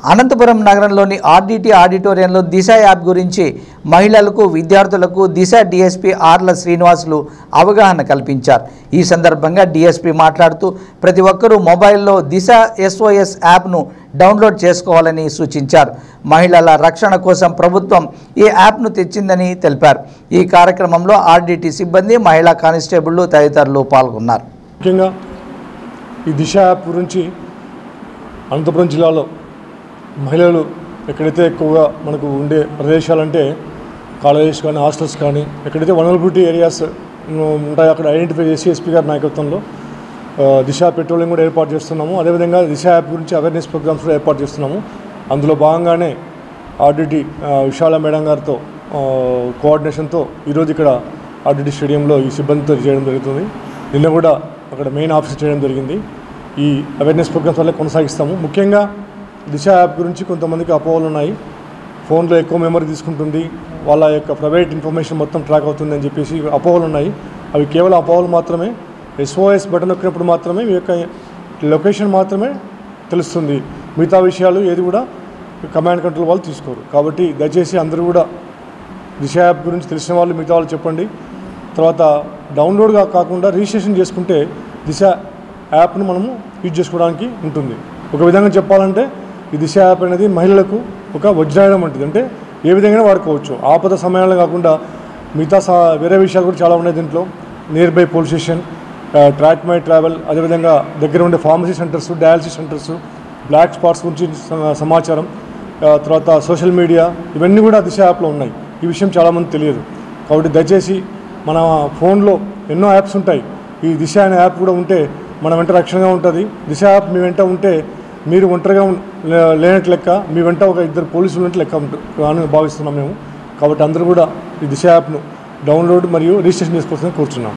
అనంతపురం నగరంలోని ఆర్డీటీ ఆడిటోరియంలో దిశ యాప్ గురించి మహిళలకు విద్యార్థులకు దిశ డిఎస్పీ ఆర్ల శ్రీనివాసులు అవగాహన కల్పించారు ఈ సందర్భంగా డిఎస్పీ మాట్లాడుతూ ప్రతి ఒక్కరూ మొబైల్లో దిశ ఎస్ఓఎస్ యాప్ను డౌన్లోడ్ చేసుకోవాలని సూచించారు మహిళల రక్షణ కోసం ప్రభుత్వం ఈ యాప్ను తెచ్చిందని తెలిపారు ఈ కార్యక్రమంలో ఆర్డీటీ సిబ్బంది మహిళా కానిస్టేబుళ్లు తదితరులు పాల్గొన్నారు ముఖ్యంగా ఈ దిశ యాప్ గురించి అనంతపురం జిల్లాలో మహిళలు ఎక్కడైతే ఎక్కువగా మనకు ఉండే ప్రదేశాలంటే కాలేజెస్ కానీ హాస్టల్స్ కానీ ఎక్కడైతే వనరబిలిటీ ఏరియాస్ ఉంటాయో అక్కడ ఐడెంటిఫై చేసి ఎస్పీ గారి నాయకత్వంలో ఆ, దిశ పెట్రోలింగ్ కూడా ఏర్పాటు చేస్తున్నాము అదేవిధంగా దిశ యాప్ గురించి అవేర్నెస్ ప్రోగ్రామ్స్ కూడా ఏర్పాటు చేస్తున్నాము అందులో భాగంగానే ఆర్డిటి విశాల మేడం గారితో ఆ, కోఆర్డినేషన్తో ఈరోజు ఇక్కడ ఆర్డిటి స్టేడియంలో ఈ సిబ్బందితో చేయడం జరుగుతుంది నిన్న కూడా అక్కడ మెయిన్ ఆఫీస్ చేయడం జరిగింది ఈ అవేర్నెస్ ప్రోగ్రామ్స్ వల్ల కొనసాగిస్తాము ముఖ్యంగా దిశ యాప్ గురించి కొంతమందికి అపోహలు ఉన్నాయి ఫోన్లో ఎక్కువ మెమరీ తీసుకుంటుంది వాళ్ళ యొక్క ప్రైవేట్ ఇన్ఫర్మేషన్ మొత్తం ట్రాక్ అవుతుంది అని చెప్పేసి అపోహలు ఉన్నాయి అవి కేవలం అపోహలు మాత్రమే ఎస్ఓఎస్ బటన్ నొక్కినప్పుడు మాత్రమే మీ యొక్క లొకేషన్ మాత్రమే తెలుస్తుంది మిగతా విషయాలు ఏది కూడా కమాండ్ కంట్రోల్ వాళ్ళు తీసుకోరు కాబట్టి దయచేసి అందరూ కూడా దిశ యాప్ గురించి తెలిసిన వాళ్ళు మిగతా వాళ్ళు చెప్పండి తర్వాత డౌన్లోడ్గా కాకుండా రిజిస్ట్రేషన్ చేసుకుంటే దిశ యాప్ను మనము యూజ్ చేసుకోవడానికి ఉంటుంది ఒక విధంగా చెప్పాలంటే ఈ దిశ యాప్ అనేది మహిళలకు ఒక వజ్రాయుధం వంటిది అంటే ఏ విధంగా వాడుకోవచ్చు ఆపద సమయాల్లో కాకుండా మిగతా సా వేరే విషయాలు కూడా చాలా ఉన్నాయి దీంట్లో near by police station track my travel అదేవిధంగా దగ్గర ఉండే pharmacy centres dialysis centres black spots గురించి స- సమాచారం ఆ, తర్వాత సోషల్ మీడియా ఇవన్నీ కూడా దిశ యాప్లో ఉన్నాయి ఈ విషయం చాలామంది తెలియదు కాబట్టి దయచేసి మన ఫోన్లో ఎన్నో యాప్స్ ఉంటాయి ఈ దిశ అనే యాప్ కూడా ఉంటే మన వెంట రక్షణగా ఉంటుంది దిశ యాప్ మీ వెంట ఉంటే మీరు ఒంటరిగా ఉన్- లే- లేనట్టు లెక్క మీ వెంట ఒక ఇద్దరు పోలీసులు ఉన్నట్టు లెక్క ఉంటు- అని భావిస్తున్నాం మేము కాబట్టి అందరూ కూడా ఈ దిశ యాప్ను డౌన్లోడ్ మరియు రిజిస్ట్రేషన్ చేసుకోవాల్సింది కోరుచున్నాం